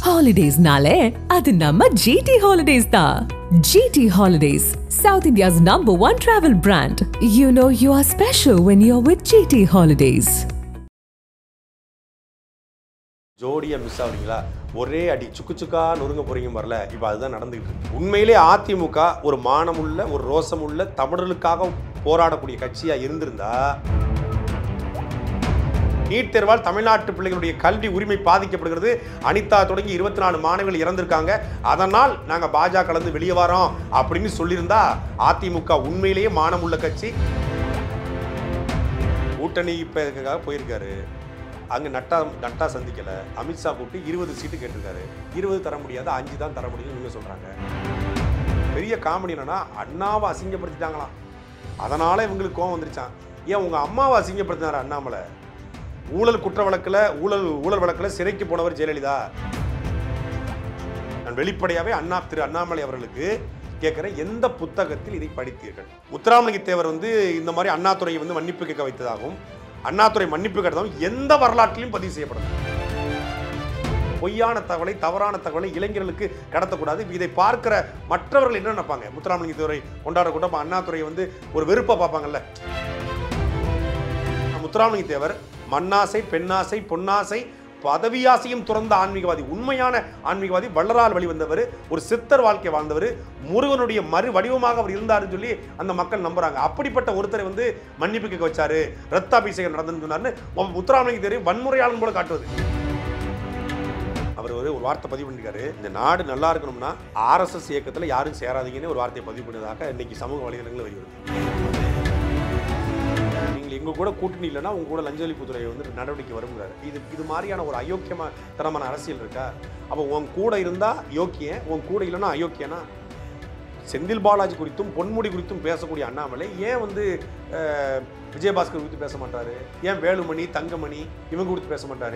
ஹாலிடேஸ்னாலே அது நம்ம ஜிடி ஹாலிடேஸ் தான் GT holidays South India's number one travel brand you know you are special when you are with GT holidays ஜோடியா miss ஆகுறீங்களா ஒரே அடி சுக்கு சுக்கா நொறுங்க போறீங்க வரல இப்போ அதுதான் நடந்துகிட்டு இருக்கு உண்மையிலே அதிமுக ஒரு மானமுள்ள ஒரு ரோசமுள்ள தமிழர்களுக்காக போராடக்கூடிய கட்சியா இருந்திருந்தா நீட் தேர்வால் தமிழ்நாட்டு பிள்ளைகளுடைய கல்வி உரிமை பாதிக்கப்படுகிறது அனிதா தொடங்கி இருபத்தி நாலு மாணவிகள் இறந்திருக்காங்க அதனால் நாங்க பாஜக கலந்து வெளியே வரோம் அப்படின்னு சொல்லியிருந்தா அதிமுக உண்மையிலேயே மானமுள்ள கட்சி கூட்டணி இப்போ போயிருக்காரு அங்கே நட்டா நட்டா சந்திக்கல அமித்ஷா கூப்பிட்டு இருபது சீட்டு கேட்டிருக்காரு இருபது தர முடியாது அஞ்சு தான் தர முடியும்னு இவங்க சொல்கிறாங்க பெரிய காமெடி என்னன்னா அண்ணாவை அசிங்கப்படுத்திட்டாங்களாம் அதனால இவங்களுக்கு கோவம் வந்துருச்சான் ஏன் உங்கள் அம்மாவை அசிங்கப்படுத்தினார் அண்ணாமலை ஊழல் குற்ற வழக்கில் ஊழல் ஊழல் வழக்கில் சிறைக்கு போனவர் ஜெயலலிதா நான் வெளிப்படையாகவே அண்ணா திரு அண்ணாமலை அவர்களுக்கு கேட்குறேன் எந்த புத்தகத்தில் இதை படித்தீர்கள் முத்துராமலிங்க தேவர் வந்து இந்த மாதிரி அண்ணாதுரையை வந்து மன்னிப்பு கேட்க வைத்ததாகவும் அண்ணாதுரை மன்னிப்பு கேட்டதாகவும் எந்த வரலாற்றிலும் பதிவு செய்யப்படும் பொய்யான தகவலை தவறான தகவலை இளைஞர்களுக்கு கடத்தக்கூடாது இதை பார்க்கிற மற்றவர்கள் என்ன நினைப்பாங்க முத்துராமலிங்க தேவரை கொண்டாடக்கூட அப்ப அண்ணாதுரையை வந்து ஒரு வெறுப்பை பார்ப்பாங்கல்ல முத்துராமலிங்க தேவர் மண்ணாசை பெண்ணாசை பொன்னாசை பதவியாசையும் துறந்த ஆன்மீகவாதி உண்மையான ஆன்மீகவாதி வள்ளலால் வெளிவந்தவர் ஒரு சித்தர் வாழ்க்கை வாழ்ந்தவர் முருகனுடைய மறு வடிவமாக அவர் இருந்தாருன்னு சொல்லி அந்த மக்கள் நம்புறாங்க அப்படிப்பட்ட ஒருத்தரை வந்து மன்னிப்பு கேட்க வச்சாரு ரத்தாபிஷேகம் நடந்துன்னு சொன்னார்னு முத்துராமலிங்க தேவர் வன்முறையாளன் போல காட்டுவது அவர் ஒரு ஒரு வார்த்தை பதிவு பண்ணிருக்காரு இந்த நாடு நல்லா இருக்கணும்னா ஆர்எஸ்எஸ் இயக்கத்தில் யாரும் சேராதீங்கன்னு ஒரு வார்த்தையை பதிவு பண்ணதாக இன்னைக்கு சமூக வலைதளங்களில் வருகிறது நீங்கள் எங்க கூட கூட்டணி இல்லைன்னா உங்க கூட லஞ்சொழிப்புத்துறை வந்து நடவடிக்கை வருங்கிறாரு இது இது மாதிரியான ஒரு அயோக்கியமா தரமான அரசியல் இருக்கா அப்போ உன் கூட இருந்தா யோக்கியன் உன் கூட இல்லைன்னா அயோக்கியனா செந்தில் பாலாஜி குறித்தும் பொன்முடி குறித்தும் பேசக்கூடிய அண்ணாமலை ஏன் வந்து அஹ், விஜயபாஸ்கர் குறித்து பேச மாட்டாரு ஏன் வேலுமணி தங்கமணி இவங்க குறித்து பேச மாட்டாரு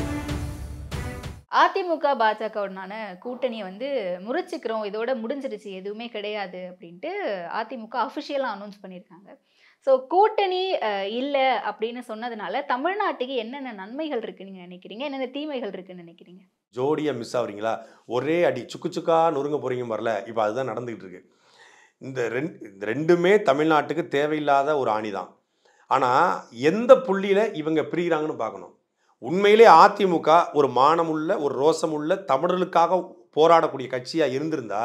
அதிமுக பாஜகவுடனான கூட்டணியை வந்து முறிச்சுக்கிறோம் இதோட முடிஞ்சிருச்சு எதுவுமே கிடையாது அப்படின்ட்டு அதிமுக அஃபிஷியலாக அனௌன்ஸ் பண்ணியிருக்காங்க ஸோ கூட்டணி அஹ், இல்லை அப்படின்னு சொன்னதுனால தமிழ்நாட்டுக்கு என்னென்ன நன்மைகள் இருக்குன்னு நீங்க நினைக்கிறீங்க என்னென்ன தீமைகள் இருக்குன்னு நினைக்கிறீங்க ஜோடியா மிஸ் ஆகுறீங்களா ஒரே அடி சுக்கு சுக்கா நொறுங்க போறீங்க வரல இப்போ அதுதான் நடந்துகிட்டு இருக்கு இந்த ரெண்டு இந்த ரெண்டுமே தமிழ்நாட்டுக்கு தேவையில்லாத ஒரு ஆணி தான் ஆனால் எந்த புள்ளியில் இவங்க பிரிகிறாங்கன்னு பார்க்கணும் உண்மையிலே அதிமுக ஒரு மானமுள்ள ஒரு ரோசமுள்ள தமிழர்களுக்காக போராடக்கூடிய கட்சியாக இருந்திருந்தா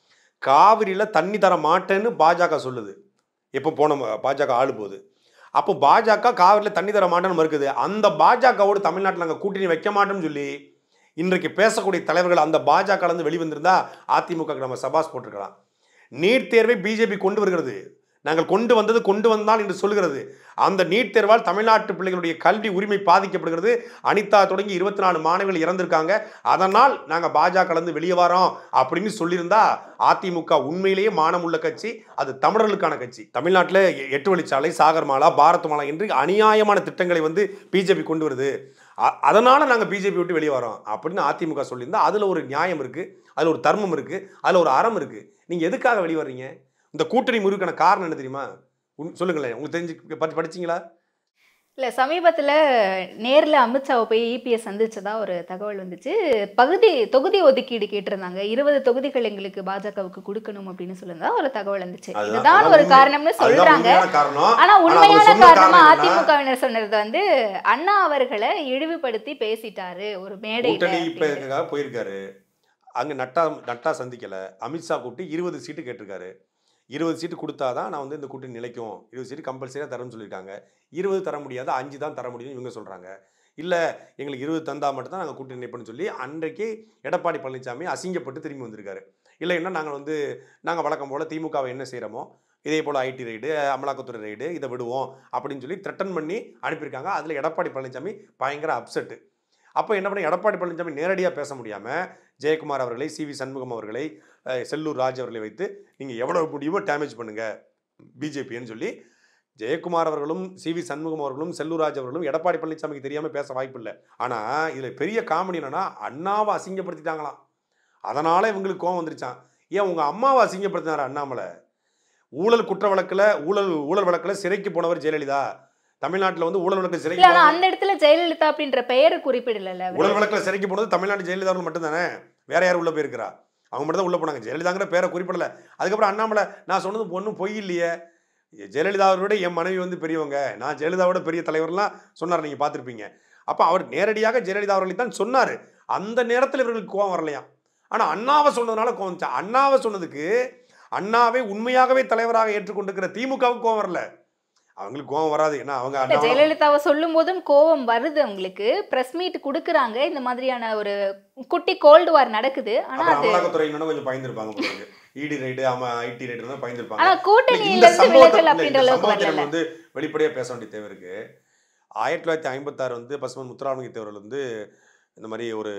காவிரியில் தண்ணி தர மாட்டேன்னு பாஜக சொல்லுது எப்போ போன ம- பாஜக ஆளு போகுது அப்போ பாஜக காவிரியில் தண்ணி தர மாட்டேன்னு மறுக்குது அந்த பாஜகவோடு தமிழ்நாட்டில் நாங்கள் கூட்டணி வைக்க மாட்டோம்னு சொல்லி இன்றைக்கு பேசக்கூடிய தலைவர்கள் அந்த பாஜக இருந்து வெளிவந்திருந்தா அதிமுக நம்ம சபாஸ் போட்டிருக்கலாம் நீட் தேர்வை பிஜேபி கொண்டு வருகிறது நாங்கள் கொண்டு வந்தது கொண்டு வந்தால் என்று சொல்கிறது அந்த நீட் தேர்வால் தமிழ்நாட்டு பிள்ளைகளுடைய கல்வி உரிமை பாதிக்கப்படுகிறது அனிதா தொடங்கி இருபத்தி நாலு மாணவிகள் இறந்திருக்காங்க அதனால் நாங்கள் பாஜக இருந்து வெளியே வரோம் அப்படின்னு சொல்லியிருந்தா அதிமுக உண்மையிலேயே மானமுள்ள கட்சி அது தமிழர்களுக்கான கட்சி தமிழ்நாட்டில் எ- எட்டு வழிச்சாலை சாகர்மாலா பாரத் மாலா என்று அநியாயமான திட்டங்களை வந்து பிஜேபி கொண்டு வருது அ- அதனால நாங்கள் பிஜேபி விட்டு வெளியே வரோம் அப்படின்னு அதிமுக சொல்லியிருந்தா அதில் ஒரு நியாயம் இருக்கு அதில் ஒரு தர்மம் இருக்கு அதில் ஒரு அறம் இருக்கு நீங்க எதுக்காக வெளியே வர்றீங்க இந்த கூட்டணி முறுக்கான காரணம் என்ன தெரியுமா உன்- சொல்லுங்களேன் உங்களுக்கு தெரிஞ்சு படி படிச்சீங்களா இல்லை சமீபத்தில் நேரில் அமித்ஷாவை போய் இபிஎஸ் சந்திச்சதா ஒரு தகவல் வந்துச்சு பகுதி தொகுதி ஒதுக்கீடு கேட்டிருந்தாங்க இருபது தொகுதிகள் எங்களுக்கு பாஜகவுக்கு கொடுக்கணும் அப்படின்னு சொல்லியிருந்தா ஒரு தகவல் வந்துச்சு அதுதான்- இதுதான் அதான் ஒரு உண்மை- காரணம்னு அதுதான் சொல்றாங்க உண்மையான காரணம் ஆனா அவர் உண்மையான சொன்ன காரணமா காரணம் என்னன்னா, அதிமுகவினர் சொன்னது வந்து அண்ணா அவர்களை இழிவுபடுத்தி பேசிட்டாரு ஒரு மேடையில கூட்டணி இப்ப அப்படின்னு. இதுக்காக போயிருக்காரு அங்க நட்டா நட்டா சந்திக்கல அமித்ஷா கூப்பிட்டு இருபது சீட்டு கேட்டிருக்காரு இருபது சீட்டு கொடுத்தாதான் நான் வந்து இந்த கூட்டணி நிலைக்கும் இருபது சீட்டு கம்பல்சரியாக தரேன்னு சொல்லியிருக்காங்க இருபது தர முடியாது அஞ்சு தான் தர முடியும்னு இவங்க சொல்றாங்க இல்லை எங்களுக்கு இருபது தந்தா மட்டும் தான் நாங்கள் கூட்டணி நினைப்போம்னு சொல்லி அன்றைக்கு எடப்பாடி பழனிசாமி அசிங்கப்பட்டு திரும்பி வந்திருக்காரு இல்லைன்னா நாங்கள் வந்து நாங்கள் வழக்கம் போல் திமுகவை என்ன செய்கிறோமோ இதே போல் ஐடி ரைடு அமலாக்கத்துறை ரைடு இதை விடுவோம் அப்படின்னு சொல்லி த்ரெட்டன் பண்ணி அனுப்பியிருக்காங்க அதில் எடப்பாடி பழனிசாமி பயங்கர அப்செட்டு அப்போ என்ன பண்ண எடப்பாடி பழனிசாமி நேரடியாக பேச முடியாமல் ஜெயக்குமார் அவர்களை சி வி சண்முகம் அவர்களை அஹ், செல்லூர் ராஜ் அவர்களை வைத்து நீங்கள் எவ்வளவு முடியுமோ டேமேஜ் பண்ணுங்க பிஜேபின்னு சொல்லி ஜெயக்குமார் அவர்களும் சி வி சண்முகம் அவர்களும் செல்லூர் ராஜ் அவர்களும் எடப்பாடி பழனிசாமிக்கு தெரியாமல் பேச வாய்ப்பு இல்லை ஆனால் இதில் பெரிய காமெடி என்னன்னா அண்ணாவை அசிங்கப்படுத்திட்டாங்களாம் அதனால இவங்களுக்கு கோவம் வந்துருச்சான் ஏன் உங்கள் அம்மாவை அசிங்கப்படுத்தினார் அண்ணாமலை ஊழல் குற்ற வழக்கில் ஊழல் ஊழல் வழக்கில் சிறைக்கு போனவர் ஜெயலலிதா தமிழ்நாட்டில் வந்து ஊழல் வழக்கு இல்ல சிறைக்கு ஆனா போனது- அந்த இடத்துல ஜெயலலிதா அப்படின்ற பெயரை குறிப்பிடல அவரு. ஊழல் வழக்கில் சிறைக்கு போனது தமிழ்நாடு ஜெயலலிதா அவர்கள் மட்டும்தானே வேற யார் உள்ள போயிருக்கிறா அவங்க மட்டும் தான் உள்ள போனாங்க ஜெயலலிதாங்கிற பேரை குறிப்பிடல அதுக்கப்புறம் அண்ணாமலை நான் சொன்னது ஒன்றும் பொய் இல்லையே ஜெயலலிதா அவரோட என் மனைவி வந்து பெரியவங்க நான் ஜெயலலிதாவோட பெரிய தலைவர்லாம் சொன்னார் நீங்கள் பார்த்துருப்பீங்க அப்போ அவர் நேரடியாக ஜெயலலிதா அவர்களை தான் சொன்னார் அந்த நேரத்தில் இவர்களுக்கு கோவம் வரலையாம் ஆனால் அண்ணாவை சொன்னதுனால கோவம் வந்துச்சு. அண்ணாவை சொன்னதுக்கு அண்ணாவை உண்மையாகவே தலைவராக ஏற்றுக்கொண்டிருக்கிற திமுகவுக்கு கோவம் வரல அவங்களுக்கு கோவம் வராது ஏன்னா அவங்க இல்ல, அண்ணாவை ஜெயலலிதாவை சொல்லும் போதும் கோவம் வருது அவங்களுக்கு பிரஸ் மீட் குடுக்குறாங்க இந்த மாதிரியான ஒரு குட்டி கோல்டு வார் நடக்குது ஆனா அப்புறம் அது அமலாக்கத்துறையினரும் கொஞ்சம் பயந்துருப்பாங்க போல இருக்கு இடி ரைடு ஆமா ஐடி ரைடு தான் பயந்துருப்பாங்க ஆனா இல்ல, கூட்டணியில இந்த இருந்து சம்பவத்தை விலகல் இல்ல, அப்படின்ற இந்த அளவுக்கு சம்பவத்தை வரல நம்ம வந்து வெளிப்படையா பேச வேண்டிய தேவை இருக்கு ஆயிரத்தி தொள்ளாயிரத்தி ஐம்பத்தாறு வந்து பசுமன் முத்துராமலிங்க தேவர்கள் வந்து இந்த மாதிரி ஒரு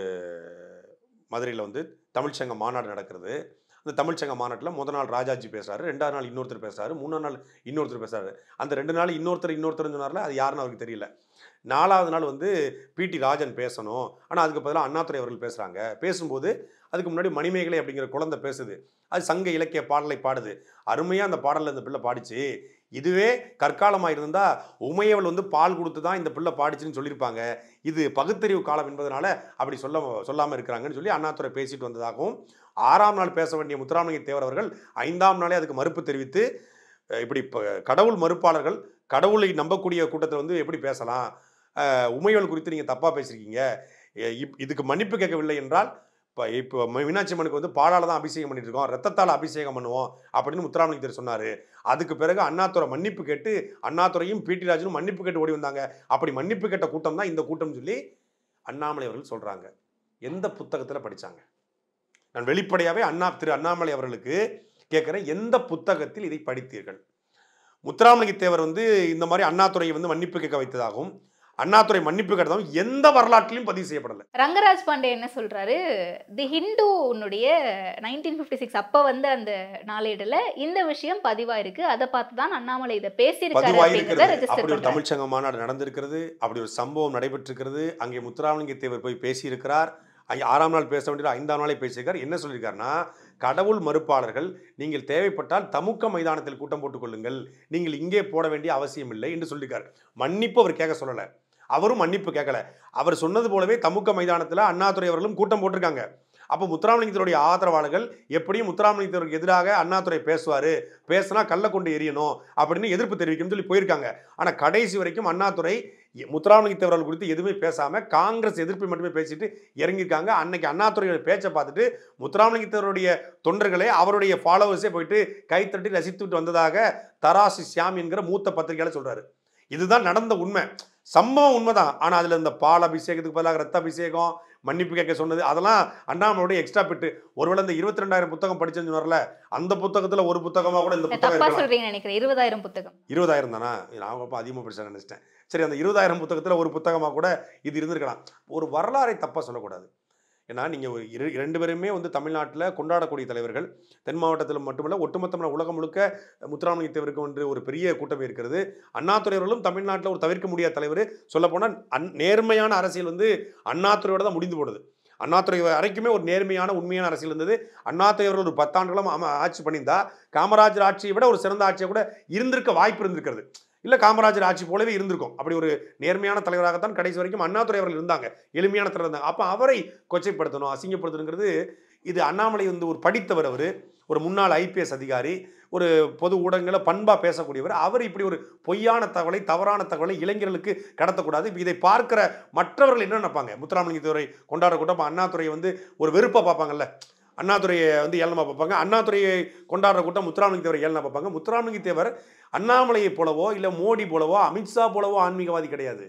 மதுரையில் வந்து தமிழ்ச்சங்க மாநாடு நடக்கிறது அந்த தமிழ்ச்சங்க மாநாட்டில் முதல் நாள் ராஜாஜி பேசுறாரு ரெண்டாவது நாள் இன்னொருத்தர் பேசுறாரு மூணாவது நாள் இன்னொருத்தர் பேசுறாரு அந்த ரெண்டு நாள் இன்னொருத்தர் இன்னொருத்தர் சொன்னார்ல அது யாருன்னு அவருக்கு தெரியல நாலாவது நாள் வந்து பிடி ராஜன் பேசணும் ஆனால் அதுக்கு பதிலாக அண்ணாதுரை அவர்கள் பேசுகிறாங்க பேசும்போது அதுக்கு முன்னாடி மணிமேகலை அப்படிங்கிற குழந்தை பேசுது அது சங்க இலக்கிய பாடலை பாடுது அருமையாக அந்த பாடலில் இந்த பிள்ளை பாடிச்சு இதுவே கற்காலமாக இருந்தால் உமையவள் வந்து பால் கொடுத்து தான் இந்த பிள்ளை பாடிச்சுன்னு சொல்லியிருப்பாங்க இது பகுத்தறிவு காலம் என்பதனால அப்படி சொல்ல சொல்லாமல் இருக்கிறாங்கன்னு சொல்லி அண்ணாதுரை பேசிட்டு வந்ததாகவும் ஆறாம் நாள் பேச வேண்டிய முத்துராமலிங்க தேவர் அவர்கள் ஐந்தாம் நாளே அதுக்கு மறுப்பு தெரிவித்து அஹ், இப்படி இப்போ கடவுள் மறுப்பாளர்கள் கடவுளை நம்பக்கூடிய கூட்டத்தில் வந்து எப்படி பேசலாம் அஹ், உமையவள் குறித்து நீங்கள் தப்பாக பேசியிருக்கீங்க எ- இப்- இதுக்கு மன்னிப்பு கேட்கவில்லை என்றால் இப்போ இப்போ மீனாட்சி அம்மனுக்கு வந்து பாலால தான் அபிஷேகம் பண்ணிட்டு இருக்கோம் ரத்தத்தால் அபிஷேகம் பண்ணுவோம் அப்படின்னு முத்துராமலிங்க தேவர் சொன்னார் அதுக்கு பிறகு அண்ணாதுரை மன்னிப்பு கேட்டு அண்ணாதுரையும் பிடி ராஜனும் மன்னிப்பு கேட்டு ஓடி வந்தாங்க அப்படி மன்னிப்பு கேட்ட கூட்டம் தான் இந்த கூட்டம் சொல்லி அண்ணாமலை அவர்கள் சொல்கிறாங்க எந்த புத்தகத்தில் படிச்சாங்க நான் வெளிப்படையாகவே அண்ணா திரு அண்ணாமலை அவர்களுக்கு கேட்குறேன் எந்த புத்தகத்தில் இதை படித்தீர்கள் முத்துராமலிங்க தேவர் வந்து இந்த மாதிரி அண்ணாதுரையை வந்து மன்னிப்பு கேட்க வைத்ததாகவும் அண்ணாதுரை மன்னிப்பு கேட்டதாகவும் எந்த வரலாற்றிலும் பதிவு செய்யப்படலை ரங்கராஜ் பாண்டே என்ன சொல்றாரு தி ஹிந்துனுடைய நைன்டீன் ஃபிஃப்டி சிக்ஸ் அப்ப வந்த அந்த நாளேடுல இந்த விஷயம் பதிவாயிருக்கு அதை பார்த்து தான் அண்ணாமலை இதை பேசியிருக்காரு அப்படிங்கிறத பதிவாயிருக்கிறது ரெஜிஸ்டர் அப்படி ஒரு பண்றாரு தமிழ்ச்சங்க மாநாடு நடந்திருக்கிறது அப்படி ஒரு சம்பவம் நடைபெற்றிருக்கிறது அங்கே முத்துராமலிங்க தேவர் போய் பேசியிருக்கிறார் அங்கே ஆறாம் நாள் பேச வேண்டியது ஐந்தாம் நாளே பேசியிருக்கார் என்ன சொல்லியிருக்காருன்னா கடவுள் மறுப்பாளர்கள் நீங்கள் தேவைப்பட்டால் தமுக்க மைதானத்தில் கூட்டம் போட்டுக் கொள்ளுங்கள் நீங்கள் இங்கே போட வேண்டிய அவசியம் இல்லை என்று சொல்லியிருக்கார் மன்னிப்பு அவர் கேட்க சொல்லலை அவரும் மன்னிப்பு கேட்கல அவர் சொன்னது போலவே தமுக்க மைதானத்தில் அண்ணாதுரை அவர்களும் கூட்டம் போட்டிருக்காங்க அப்போ முத்துராமலிங்கத்தினுடைய ஆதரவாளர்கள் எப்படியும் முத்துராமலிங்கத்திற்கு எதிராக அண்ணாதுரை பேசுவார் பேசினா கல்ல கொண்டு எரியணும் அப்படின்னு எதிர்ப்பு தெரிவிக்கணும்னு சொல்லி போயிருக்காங்க ஆனால் கடைசி வரைக்கும் அண்ணாதுரை முத்துராமலிங்க தேவர்கள் குறித்து எதுவுமே பேசாமல் காங்கிரஸ் எதிர்ப்பை மட்டுமே பேசிட்டு இறங்கியிருக்காங்க அன்னைக்கு அண்ணாதுரையோட பேச்சை பார்த்துட்டு முத்துராமலிங்க தேவருடைய தொண்டர்களே அவருடைய ஃபாலோவர்ஸே போயிட்டு கைத்தட்டி ரசித்துட்டு வந்ததாக தராசு சியாம் என்கிற மூத்த பத்திரிகையாளர் சொல்றாரு இதுதான் நடந்த உண்மை சம்பவம் உண்மைதான் ஆனால் அதில் இந்த பால் அபிஷேகத்துக்கு பதிலாக ரத்த அபிஷேகம் மன்னிப்பு கேட்க சொன்னது அதெல்லாம் அண்ணாமலையோட எக்ஸ்ட்ரா பிட்டு ஒருவேளை இந்த இருபத்தி ரெண்டாயிரம் புத்தகம் படிச்சேன்னு சொன்னார்ல அந்த புத்தகத்தில் ஒரு புத்தகமாக கூட இந்த புத்தகம் தப்பா இருக்கலாம் சொல்றீங்க நினைக்கிறேன் இருபதாயிரம் புத்தகம் இருபதாயிரம் தானா நான் அப்போ அதிகமாக படிச்சேன் நினச்சிட்டேன் சரி அந்த இருபதாயிரம் புத்தகத்தில் ஒரு புத்தகமாக கூட இது இருந்திருக்கலாம் ஒரு வரலாறை தப்பாக சொல்லக்கூடாது ஏன்னா நீங்கள் ஒரு இரு ரெண்டு பேருமே வந்து தமிழ்நாட்டில் கொண்டாடக்கூடிய தலைவர்கள் தென் மாவட்டத்தில் மட்டுமல்ல ஒட்டுமொத்தமான உலகம் முழுக்க முத்துராமலிங்க தேவருக்கு என்று ஒரு பெரிய கூட்டமே இருக்கிறது அண்ணாதுரை அவர்களும் தமிழ்நாட்டில் ஒரு தவிர்க்க முடியாத தலைவர் சொல்லப்போனால் அன் நேர்மையான அரசியல் வந்து அண்ணாதுரையோட தான் முடிந்து போடுது அண்ணாதுரை வரைக்குமே ஒரு நேர்மையான உண்மையான அரசியல் இருந்தது அண்ணாதுரை அவர்கள் ஒரு பத்தாண்டுகளும் ஆமா ஆட்சி பண்ணியிருந்தா காமராஜர் ஆட்சியை விட ஒரு சிறந்த ஆட்சியை கூட இருந்திருக்க வாய்ப்பு இருந்திருக்கிறது இல்லை காமராஜர் ஆட்சி போலவே இருந்திருக்கும் அப்படி ஒரு நேர்மையான தலைவராகத்தான் கடைசி வரைக்கும் அண்ணாதுரை அவர்கள் இருந்தாங்க எளிமையான தலைவர் இருந்தாங்க அப்போ அவரை கொச்சைப்படுத்தணும் அசிங்கப்படுத்தணுங்கிறது இது அண்ணாமலை வந்து ஒரு படித்தவர் அவர் ஒரு முன்னாள் ஐபிஎஸ் அதிகாரி ஒரு பொது ஊடகங்களை பண்பாக பேசக்கூடியவர் அவர் இப்படி ஒரு பொய்யான தகவலை தவறான தகவலை இளைஞர்களுக்கு கடத்தக்கூடாது இப்ப இதை பார்க்கிற மற்றவர்கள் என்ன நினைப்பாங்க முத்துராமலிங்க தேவரை கொண்டாட கூட்டம் அண்ணாதுரையை வந்து ஒரு வெறுப்பாக பார்ப்பாங்கல்ல அண்ணாதுரையை வந்து ஏளனமாக பார்ப்பாங்க அண்ணாதுரையை கொண்டாடுற கூட்டம் முத்துராமலிங்க தேவரை ஏளனமாக பார்ப்பாங்க முத்துராமலிங்க தேவர் அண்ணாமலையை போலவோ இல்லை மோடி போலவோ அமித்ஷா போலவோ ஆன்மீகவாதி கிடையாது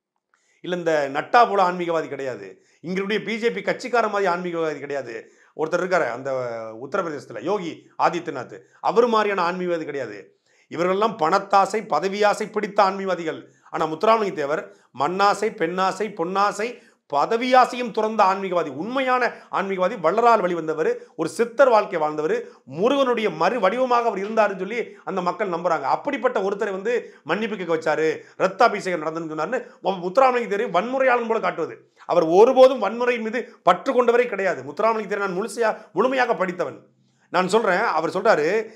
இல்லை இந்த நட்டா போல ஆன்மீகவாதி கிடையாது இங்களுடைய பிஜேபி கட்சிக்கார மாதிரி ஆன்மீகவாதி கிடையாது ஒருத்தர் இருக்காரு அந்த உத்தரப்பிரதேசத்தில் யோகி ஆதித்யநாத் அவர் மாதிரியான ஆன்மீகவாதி கிடையாது இவர்களெல்லாம் பணத்தாசை பதவியாசை பிடித்த ஆன்மீகவாதிகள் ஆனால் முத்துராமலிங்க தேவர் மண்ணாசை பெண்ணாசை பொன்னாசை பதவியாசையும் துறந்த ஆன்மீகவாதி உண்மையான ஆன்மீகவாதி வள்ளலால் வெளிவந்தவர் ஒரு சித்தர் வாழ்க்கை வாழ்ந்தவர் முருகனுடைய மறு வடிவமாக அவர் இருந்தாருன்னு சொல்லி அந்த மக்கள் நம்புறாங்க அப்படிப்பட்ட ஒருத்தரை வந்து மன்னிப்பு கேட்க வச்சாரு ரத்தாபிஷேகம் நடந்துன்னு சொன்னார்னு முத்துராமலிங்க தேவர் வன்முறையாளன் போல காட்டுவது அவர் ஒருபோதும் வன்முறையின் மீது பற்று கொண்டவரே கிடையாது முத்துராமலிங்க தேவர் நான் முழுசையா முழுமையாக படித்தவன் நான் சொல்றேன் அவர் சொல்றாரு